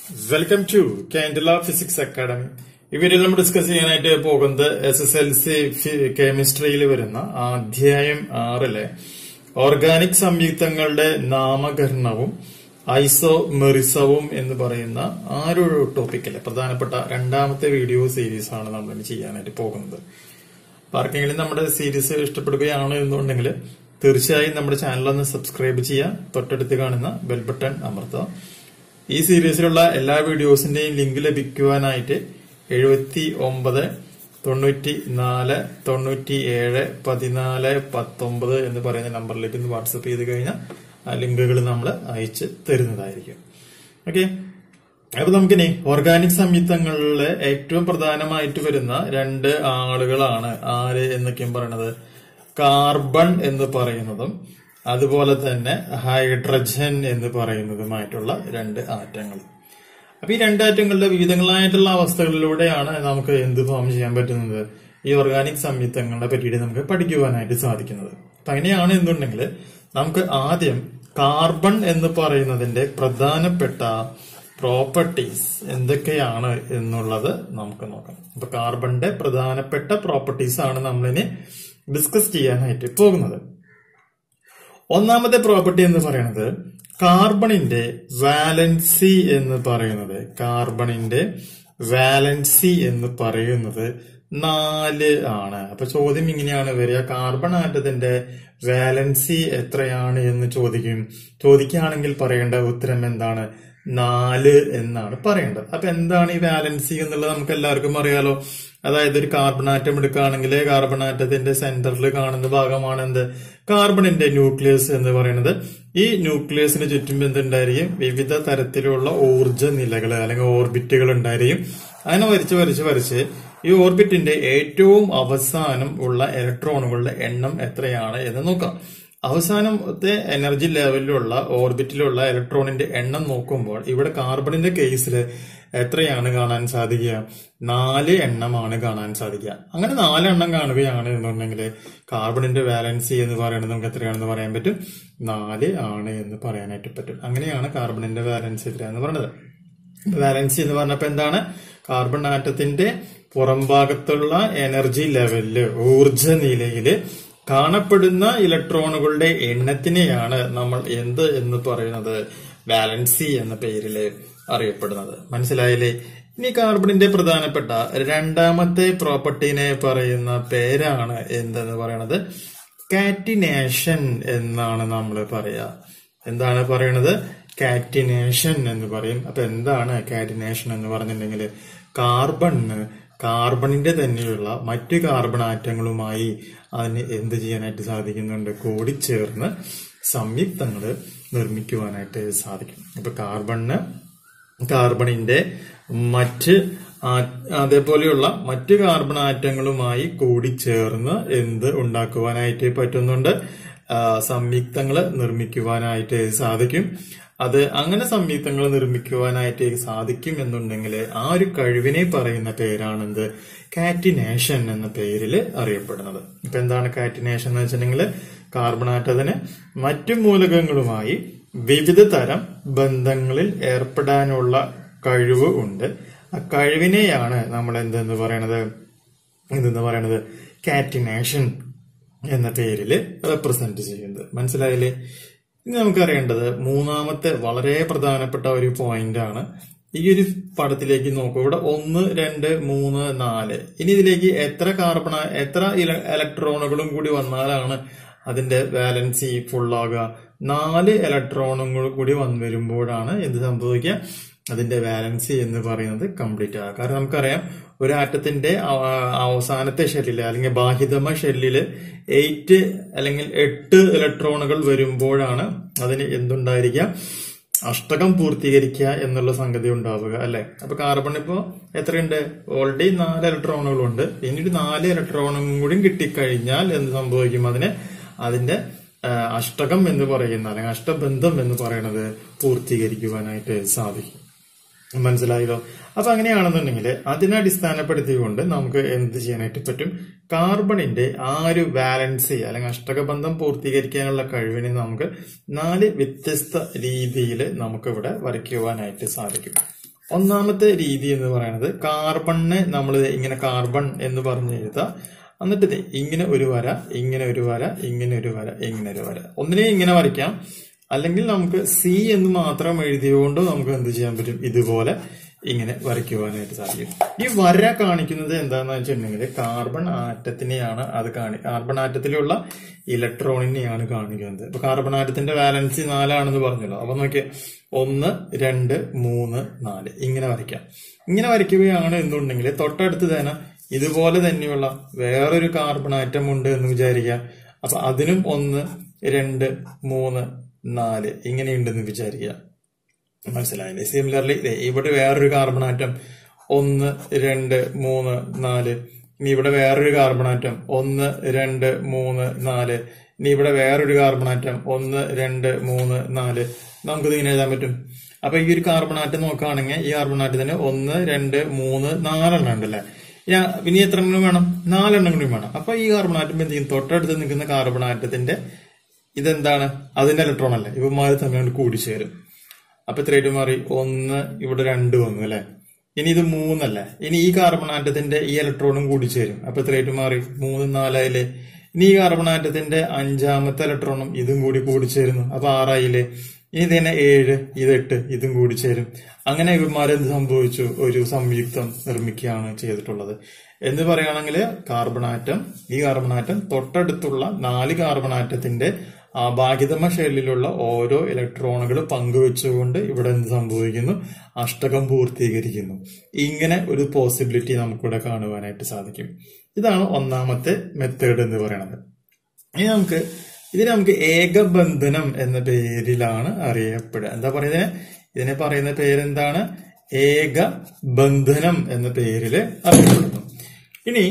welcome to Candela physics academy ഈ വീഡിയോയിൽ നമ്മൾ ഡിസ്കസ് ചെയ്യാനായിട്ട് പോകുന്നത് എസ് എസ് എൽ സി കെമിസ്ട്രിയിൽ വരുന്ന അധ്യായം ആറിലെ ഓർഗാനിക് സംയുക്തങ്ങളുടെ നാമകരണവും ഐസോമെറിസവും എന്ന് പറയുന്ന ആ ഒരു ടോപ്പിക്കിലെ പ്രധാനപ്പെട്ട രണ്ടാമത്തെ വീഡിയോ സീരീസ് ആണ് നമ്മൾ ഇനി ചെയ്യാനായിട്ട് പോകുന്നത് അപ്പൊ ആർക്കെങ്കിലും നമ്മുടെ സീരീസ് ഇഷ്ടപ്പെടുകയാണ് എന്നുണ്ടെങ്കിൽ തീർച്ചയായും നമ്മുടെ ചാനൽ ഒന്ന് സബ്സ്ക്രൈബ് ചെയ്യുക തൊട്ടടുത്ത് കാണുന്ന ബെൽ ബട്ടൺ അമർത്തുക ഈ സീരീസിലുള്ള എല്ലാ വീഡിയോസിന്റെയും ലിങ്ക് ലഭിക്കുവാനായിട്ട് എഴുപത്തി ഒമ്പത് തൊണ്ണൂറ്റി നാല് തൊണ്ണൂറ്റി ഏഴ് പതിനാല് പത്തൊമ്പത് എന്ന് പറയുന്ന നമ്പറിലേക്ക് ഒന്ന് വാട്സപ്പ് ചെയ്ത് കഴിഞ്ഞാൽ ആ ലിങ്കുകൾ നമ്മൾ അയച്ച് തരുന്നതായിരിക്കും ഓക്കെ അപ്പൊ നമുക്കിനി ഓർഗാനിക് സംയുക്തങ്ങളിലെ ഏറ്റവും പ്രധാനമായിട്ട് വരുന്ന രണ്ട് ആളുകളാണ് ആര് എന്നൊക്കെയും പറയണത് കാർബൺ എന്ന് പറയുന്നതും അതുപോലെ തന്നെ ഹൈഡ്രജൻ എന്ന് പറയുന്നതുമായിട്ടുള്ള രണ്ട് ആറ്റങ്ങൾ അപ്പൊ ഈ രണ്ട് ആറ്റങ്ങളുടെ വിവിധങ്ങളായിട്ടുള്ള അവസ്ഥകളിലൂടെയാണ് നമുക്ക് എന്ത് ഫോം ചെയ്യാൻ പറ്റുന്നത് ഈ ഓർഗാനിക് സംയുക്തങ്ങളെ പറ്റിയിട്ട് നമുക്ക് പഠിക്കുവാനായിട്ട് സാധിക്കുന്നത് അപ്പൊ അങ്ങനെയാണ് എന്നുണ്ടെങ്കിൽ നമുക്ക് ആദ്യം കാർബൺ എന്ന് പറയുന്നതിന്റെ പ്രധാനപ്പെട്ട പ്രോപ്പർട്ടീസ് എന്തൊക്കെയാണ് എന്നുള്ളത് നമുക്ക് നോക്കാം അപ്പൊ കാർബണിന്റെ പ്രധാനപ്പെട്ട പ്രോപ്പർട്ടീസ് ആണ് നമ്മളിനി ഡിസ്കസ് ചെയ്യാനായിട്ട് പോകുന്നത് ഒന്നാമത്തെ പ്രോപ്പർട്ടി എന്ന് പറയുന്നത് കാർബണിന്റെ വാലൻസി എന്ന് പറയുന്നത് കാർബണിന്റെ വാലൻസി എന്ന് പറയുന്നത് നാല് ആണ് അപ്പൊ ചോദ്യം ഇങ്ങനെയാണ് വരിക കാർബൺ ആറ്റത്തിന്റെ വാലൻസി എത്രയാണ് എന്ന് ചോദിക്കും ചോദിക്കുകയാണെങ്കിൽ പറയേണ്ട ഉത്തരം എന്താണ് നാല് എന്നാണ് പറയേണ്ടത് അപ്പൊ എന്താണ് ഈ വാലൻസി എന്നുള്ളത് നമുക്ക് എല്ലാവർക്കും അറിയാലോ അതായത് ഒരു കാർബൺ ആറ്റം എടുക്കുകയാണെങ്കിൽ കാർബൺ ആറ്റത്തിന്റെ സെന്ററിൽ കാണുന്ന ഭാഗമാണ് എന്ത് കാർബണിന്റെ ന്യൂക്ലിയസ് എന്ന് പറയുന്നത് ഈ ന്യൂക്ലിയസിന് ചുറ്റും എന്തുണ്ടായിരിക്കും വിവിധ തരത്തിലുള്ള ഊർജ നിലകൾ അല്ലെങ്കിൽ ഓർബിറ്റുകൾ ഉണ്ടായിരിക്കും അങ്ങനെ വരച്ച് വരച്ച് വരച്ച് ഈ ഓർബിറ്റിന്റെ ഏറ്റവും അവസാനം ഉള്ള ഇലക്ട്രോണുകളുടെ എണ്ണം എത്രയാണ് എന്ന് നോക്കാം അവസാനത്തെ എനർജി ലെവലിലുള്ള ഓർബിറ്റിലുള്ള ഇലക്ട്രോണിന്റെ എണ്ണം നോക്കുമ്പോൾ ഇവിടെ കാർബണിന്റെ കേസിൽ എത്രയാണ് കാണാൻ സാധിക്കുക നാല് എണ്ണമാണ് കാണാൻ സാധിക്കുക അങ്ങനെ നാലെണ്ണം കാണുകയാണ് എന്നുണ്ടെങ്കിൽ കാർബണിന്റെ വാലൻസി എന്ന് പറയുന്നത് നമുക്ക് എത്രയാണെന്ന് പറയാൻ പറ്റും നാല് ആണ് എന്ന് പറയാനായിട്ട് പറ്റും അങ്ങനെയാണ് കാർബണിന്റെ വാലൻസി എത്ര എന്ന് പറയുന്നത് വാലൻസി എന്ന് പറഞ്ഞപ്പോ എന്താണ് കാർബൺ ആറ്റത്തിന്റെ പുറംഭാഗത്തുള്ള എനർജി ലെവലില് ഊർജ നിലയില് കാണപ്പെടുന്ന ഇലക്ട്രോണുകളുടെ എണ്ണത്തിനെയാണ് നമ്മൾ എന്ത് എന്ന് പറയുന്നത് വാലൻസി എന്ന പേരില് അറിയപ്പെടുന്നത് മനസ്സിലായില്ലേ ഇനി കാർബണിന്റെ പ്രധാനപ്പെട്ട രണ്ടാമത്തെ പ്രോപ്പർട്ടീനെ പറയുന്ന പേരാണ് എന്തെന്ന് പറയുന്നത് കാറ്റിനേഷൻ എന്നാണ് നമ്മൾ പറയാ എന്താണ് പറയണത് കാറ്റിനേഷൻ എന്ന് പറയും അപ്പൊ എന്താണ് കാറ്റിനേഷൻ എന്ന് പറഞ്ഞിട്ടുണ്ടെങ്കിൽ കാർബണിന് കാർബണിന്റെ തന്നെയുള്ള മറ്റു കാർബൺ ആറ്റങ്ങളുമായി അതിന് എന്ത് ചെയ്യാനായിട്ട് സാധിക്കുന്നുണ്ട് കൂടിച്ചേർന്ന് സംയുക്തങ്ങൾ നിർമ്മിക്കുവാനായിട്ട് സാധിക്കും അപ്പൊ കാർബണിന് കാർബണിന്റെ മറ്റ് അതേപോലെയുള്ള മറ്റ് കാർബൺ ആറ്റങ്ങളുമായി കൂടിച്ചേർന്ന് എന്ത് ഉണ്ടാക്കുവാനായിട്ട് പറ്റുന്നുണ്ട് സംയുക്തങ്ങൾ നിർമ്മിക്കുവാനായിട്ട് സാധിക്കും അത് അങ്ങനെ സംയുക്തങ്ങൾ നിർമ്മിക്കുവാനായിട്ട് സാധിക്കും എന്നുണ്ടെങ്കിൽ ആ ഒരു കഴിവിനെ പറയുന്ന പേരാണെന്ത് കാറ്റിനേഷൻ എന്ന പേരിൽ അറിയപ്പെടുന്നത് ഇപ്പൊ എന്താണ് കാറ്റിനേഷൻ എന്ന് വെച്ചിട്ടുണ്ടെങ്കിൽ കാർബൺ ആറ്റത്തിന് മറ്റു മൂലകങ്ങളുമായി വിവിധ തരം ബന്ധങ്ങളിൽ ഏർപ്പെടാനുള്ള കഴിവ് ഉണ്ട് ആ കഴിവിനെയാണ് നമ്മൾ എന്തെന്ന് പറയണത് എന്തെന്ന് പറയണത് കാറ്റിനേഷൻ എന്ന പേരിൽ റെപ്രസെന്റ് ചെയ്യുന്നത് മനസ്സിലായില്ലേ ഇനി നമുക്കറിയേണ്ടത് മൂന്നാമത്തെ വളരെ പ്രധാനപ്പെട്ട ഒരു പോയിന്റ് ആണ് ഈ ഒരു പടത്തിലേക്ക് നോക്കൂ ഇവിടെ ഒന്ന് രണ്ട് മൂന്ന് നാല് ഇനി ഇതിലേക്ക് എത്ര കാർബൺ എത്ര ഇലക്ട്രോണുകളും കൂടി വന്നാലാണ് അതിന്റെ വാലൻസി ഫുള്ളാകുക നാല് ഇലക്ട്രോണുകൾ കൂടി വന്നു വരുമ്പോഴാണ് എന്ത് സംഭവിക്കുക അതിന്റെ വാലൻസി എന്ന് പറയുന്നത് കംപ്ലീറ്റ് ആകുക കാരണം നമുക്കറിയാം ഒരു ആറ്റത്തിന്റെ അവസാനത്തെ ഷെല്ലില് അല്ലെങ്കിൽ ബാഹിതമ ഷെല്ലില് എയ്റ്റ് അല്ലെങ്കിൽ എട്ട് ഇലക്ട്രോണുകൾ വരുമ്പോഴാണ് അതിന് എന്തുണ്ടായിരിക്കുക അഷ്ടകം പൂർത്തീകരിക്കുക എന്നുള്ള സംഗതി ഉണ്ടാവുക അല്ലെ അപ്പൊ കാർബൺ ഇപ്പോ എത്രയുണ്ട് ഓൾറെഡി നാല് ഇലക്ട്രോണുകളുണ്ട് പിന്നീട് നാല് ഇലക്ട്രോണും കൂടി കിട്ടിക്കഴിഞ്ഞാൽ എന്ത് സംഭവിക്കും അതിന് അതിന്റെ അഷ്ടകം എന്ന് പറയുന്ന അല്ലെങ്കിൽ അഷ്ടബന്ധം എന്ന് പറയുന്നത് പൂർത്തീകരിക്കുവാനായിട്ട് സാധിക്കും മനസ്സിലായല്ലോ അപ്പൊ അങ്ങനെയാണെന്നുണ്ടെങ്കിൽ അതിനെ അടിസ്ഥാനപ്പെടുത്തിക്കൊണ്ട് നമുക്ക് എന്ത് ചെയ്യാനായിട്ട് പറ്റും കാർബണിന്റെ ആ ഒരു വാലൻസി അല്ലെങ്കിൽ അഷ്ടകബന്ധം പൂർത്തീകരിക്കാനുള്ള കഴിവിനെ നമുക്ക് നാല് വ്യത്യസ്ത രീതിയിൽ നമുക്ക് ഇവിടെ വരയ്ക്കുവാനായിട്ട് സാധിക്കും ഒന്നാമത്തെ രീതി എന്ന് പറയുന്നത് കാർബണിനെ നമ്മൾ ഇങ്ങനെ കാർബൺ എന്ന് പറഞ്ഞു എഴുതാം എന്നിട്ട് ദേ ഇങ്ങനെ ഒരു വര ഇങ്ങനെ ഒരു വര ഇങ്ങനെ ഒരു വര ഇങ്ങനെ ഒരു വര ഒന്നിനെ ഇങ്ങനെ വരയ്ക്കാം അല്ലെങ്കിൽ നമുക്ക് സി എന്ന് മാത്രം എഴുതിയുകൊണ്ട് നമുക്ക് എന്ത് ചെയ്യാൻ പറ്റും ഇതുപോലെ ഇങ്ങനെ വരയ്ക്കുവാനായിട്ട് സാധിക്കും ഈ വര കാണിക്കുന്നത് എന്താണെന്ന് വെച്ചിട്ടുണ്ടെങ്കിൽ കാർബൺ ആറ്റത്തിനെയാണ് അത് കാണി കാർബൺ ആറ്റത്തിലുള്ള ഇലക്ട്രോണിനെയാണ് കാണിക്കുന്നത് ഇപ്പൊ കാർബൺ ആറ്റത്തിന്റെ വാലൻസി നാലാണെന്ന് പറഞ്ഞല്ലോ അപ്പൊ നോക്കിയേ ഒന്ന് രണ്ട് മൂന്ന് നാല് ഇങ്ങനെ വരയ്ക്കാം ഇങ്ങനെ വരയ്ക്കുകയാണ് എന്നുണ്ടെങ്കിൽ തൊട്ടടുത്ത് തന്നെ ഇതുപോലെ തന്നെയുള്ള വേറൊരു കാർബൺ ആറ്റം ഉണ്ട് എന്ന് വിചാരിക്കുക അപ്പൊ അതിനും ഒന്ന് രണ്ട് മൂന്ന് നാല് ഇങ്ങനെയുണ്ടെന്ന് വിചാരിക്കുക മനസ്സിലായില്ലേ സിമിലർലി ഇവിടെ വേറൊരു കാർബൺ ആറ്റം ഒന്ന് രണ്ട് മൂന്ന് നാല് ഇനി ഇവിടെ വേറൊരു കാർബൺ ആറ്റം ഒന്ന് രണ്ട് മൂന്ന് നാല് ഇനി ഇവിടെ വേറൊരു കാർബൺ ആറ്റം ഒന്ന് രണ്ട് മൂന്ന് നാല് നമുക്കിത് ഇങ്ങനെ എഴുതാൻ പറ്റും അപ്പൊ ഈ ഒരു കാർബൺ ആറ്റം നോക്കുകയാണെങ്കിൽ ഈ കാർബൺ ആറ്റത്തിന് ഒന്ന് രണ്ട് മൂന്ന് നാലെണ്ണം ഉണ്ടല്ലേ ഞാൻ ഇനി എത്ര എണ്ണം വേണം നാലെണ്ണം കൂടി വേണം അപ്പൊ ഈ കാർബൺ ആറ്റം എന്ത് ചെയ്യും തൊട്ടടുത്ത് നിൽക്കുന്ന കാർബൺ ആറ്റത്തിന്റെ ഇതെന്താണ് അതിന്റെ ഇലക്ട്രോൺ അല്ലേ ഇവന്മാർ തമ്മിൽ കൂടിച്ചേരും അപ്പൊ എത്രയായിട്ട് മാറി ഒന്ന് ഇവിടെ രണ്ട് വന്നു അല്ലെ ഇനി ഇത് മൂന്നല്ലേ ഇനി ഈ കാർബൺ ആറ്റത്തിന്റെ ഈ ഇലക്ട്രോണും കൂടി ചേരും അപ്പൊ എത്രയായിട്ട് മാറി മൂന്ന് നാലായില്ലേ ഇനി ഈ കാർബൺ ആറ്റത്തിന്റെ അഞ്ചാമത്തെ ഇലക്ട്രോണും ഇതും കൂടി കൂടി ചേരുന്നു അപ്പൊ ആറായില്ലേ ഇനി ഇതിനെ ഏഴ് ഇത് എട്ട് ഇതും കൂടി ചേരും അങ്ങനെ ഇവന്മാരെന്ത് സംഭവിച്ചു ഒരു സംയുക്തം നിർമ്മിക്കുകയാണ് ചെയ്തിട്ടുള്ളത് എന്ന് പറയുകയാണെങ്കിൽ കാർബൺ ആറ്റം ഈ കാർബൺ ആറ്റം തൊട്ടടുത്തുള്ള നാല് കാർബൺ ആറ്റത്തിന്റെ ആഭാഗിതമ ഷെല്ലിലുള്ള ഓരോ ഇലക്ട്രോണുകൾ പങ്കുവെച്ചുകൊണ്ട് ഇവിടെ എന്ത് സംഭവിക്കുന്നു അഷ്ടകം പൂർത്തീകരിക്കുന്നു ഇങ്ങനെ ഒരു പോസിബിലിറ്റി നമുക്കിവിടെ കാണുവാനായിട്ട് സാധിക്കും ഇതാണ് ഒന്നാമത്തെ മെത്തേഡ് എന്ന് പറയുന്നത് ഇനി നമുക്ക് ഇതിനെ നമുക്ക് ഏകബന്ധനം എന്ന പേരിലാണ് അറിയപ്പെടുക എന്താ പറയുന്നത് ഇതിനെ പറയുന്ന പേരെന്താണ് ഏകബന്ധനം എന്ന പേരിൽ അറിയപ്പെടുന്നു ഇനി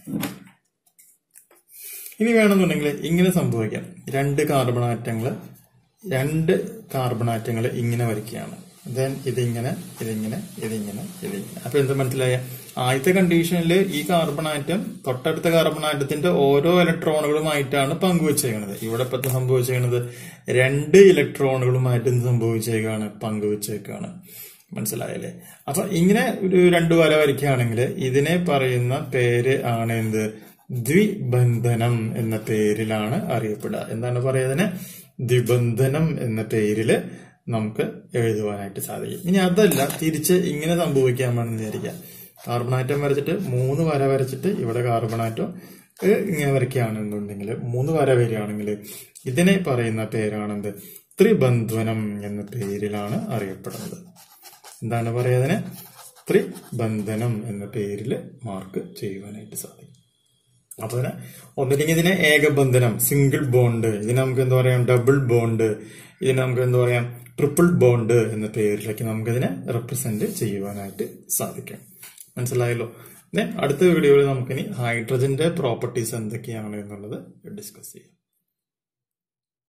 ഇനി വേണമെന്നുണ്ടെങ്കിൽ ഇങ്ങനെ സംഭവിക്കാം രണ്ട് കാർബൺ ആറ്റങ്ങൾ രണ്ട് കാർബൺ ആറ്റങ്ങൾ ഇങ്ങനെ വരയ്ക്കുകയാണ് ദെൻ ഇതിങ്ങനെ ഇതിങ്ങനെ ഇതിങ്ങനെ ഇതിങ്ങനെ അപ്പൊ എന്ത് മനസ്സിലായ ആദ്യത്തെ കണ്ടീഷനിൽ ഈ കാർബൺ ആറ്റം തൊട്ടടുത്ത കാർബൺ ആറ്റത്തിന്റെ ഓരോ ഇലക്ട്രോണുകളുമായിട്ടാണ് പങ്കുവച്ചേക്കുന്നത് ഇവിടെ ഇപ്പൊ സംഭവിച്ചേക്കുന്നത് രണ്ട് ഇലക്ട്രോണുകളുമായിട്ട് എന്ത് സംഭവിച്ചേക്കാണ് പങ്കുവച്ചേക്കാണ് മനസ്സിലായല്ലേ അപ്പൊ ഇങ്ങനെ ഒരു രണ്ട് വര വരയ്ക്കുകയാണെങ്കിൽ ഇതിനെ പറയുന്ന പേര് ആണ് എന്ത് ദ്വിബന്ധനം എന്ന പേരിലാണ് അറിയപ്പെടുക എന്താണ് പറയുന്നതിന് ദ്വിബന്ധനം എന്ന പേരില് നമുക്ക് എഴുതുവാനായിട്ട് സാധിക്കും ഇനി അതല്ല തിരിച്ച് ഇങ്ങനെ സംഭവിക്കാമെന്ന് വിചാരിക്കാം കാർബണാറ്റം വരച്ചിട്ട് മൂന്ന് വര വരച്ചിട്ട് ഇവിടെ കാർബണാറ്റം ഇങ്ങനെ വരയ്ക്കുകയാണെന്നുണ്ടെങ്കിൽ മൂന്ന് വര വരികയാണെങ്കിൽ ഇതിനെ പറയുന്ന പേരാണെന്ത് ത്രിബന്ധനം എന്ന പേരിലാണ് അറിയപ്പെടുന്നത് എന്താണ് പറയുന്നതിന് ത്രിബന്ധനം എന്ന പേരിൽ മാർക്ക് ചെയ്യുവാനായിട്ട് സാധിക്കും അപ്പൊ ഇതിനെ ഒന്നില്ലെങ്കിൽ ഇതിനെ ഏകബന്ധനം സിംഗിൾ ബോണ്ട് ഇതിനെ നമുക്ക് എന്താ പറയാം ഡബിൾ ബോണ്ട് ഇതിനെ നമുക്ക് എന്താ പറയാം ട്രിപ്പിൾ ബോണ്ട് എന്ന പേരിലേക്ക് നമുക്കിതിനെ റെപ്രസെന്റ് ചെയ്യുവാനായിട്ട് സാധിക്കും മനസ്സിലായല്ലോ അടുത്ത വീഡിയോയിൽ നമുക്കിനി ഹൈഡ്രജന്റെ പ്രോപ്പർട്ടീസ് എന്തൊക്കെയാണ് എന്നുള്ളത് ഡിസ്കസ് ചെയ്യാം